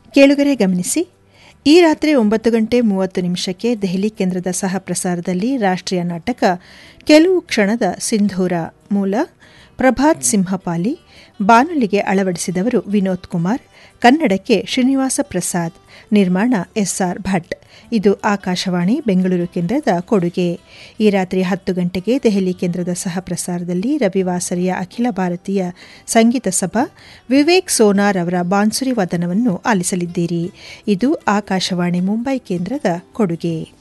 ಕೇಳುಗರೆ ಗಮನಿಸಿ ಈ ರಾತ್ರಿ ಒಂಬತ್ತು ಗಂಟೆ ಮೂವತ್ತು ನಿಮಿಷಕ್ಕೆ ದೆಹಲಿ ಕೇಂದ್ರದ ಸಹ ಪ್ರಸಾರದಲ್ಲಿ ರಾಷ್ಟ್ರೀಯ ನಾಟಕ ಕೆಲವು ಕ್ಷಣದ ಸಿಂಧೂರ ಮೂಲ ಪ್ರಭಾತ್ ಸಿಂಹಪಾಲಿ ಬಾನುಲಿಗೆ ಅಳವಡಿಸಿದವರು ವಿನೋದ್ ಕುಮಾರ್ ಕನ್ನಡಕ್ಕೆ ಶ್ರೀನಿವಾಸ ಪ್ರಸಾದ್ ನಿರ್ಮಾಣ ಎಸ್ಆರ್ ಭಟ್ ಇದು ಆಕಾಶವಾಣಿ ಬೆಂಗಳೂರು ಕೇಂದ್ರದ ಕೊಡುಗೆ ಈ ರಾತ್ರಿ ಹತ್ತು ಗಂಟೆಗೆ ದೆಹಲಿ ಕೇಂದ್ರದ ಸಹ ಪ್ರಸಾರದಲ್ಲಿ ರವಿವಾಸರಿಯ ಅಖಿಲ ಭಾರತೀಯ ಸಂಗೀತ ಸಭಾ ವಿವೇಕ್ ಸೋನಾರ್ ಅವರ ಬಾನ್ಸುರಿ ವಾದನವನ್ನು ಆಲಿಸಲಿದ್ದೀರಿ ಇದು ಆಕಾಶವಾಣಿ ಮುಂಬೈ ಕೇಂದ್ರದ ಕೊಡುಗೆ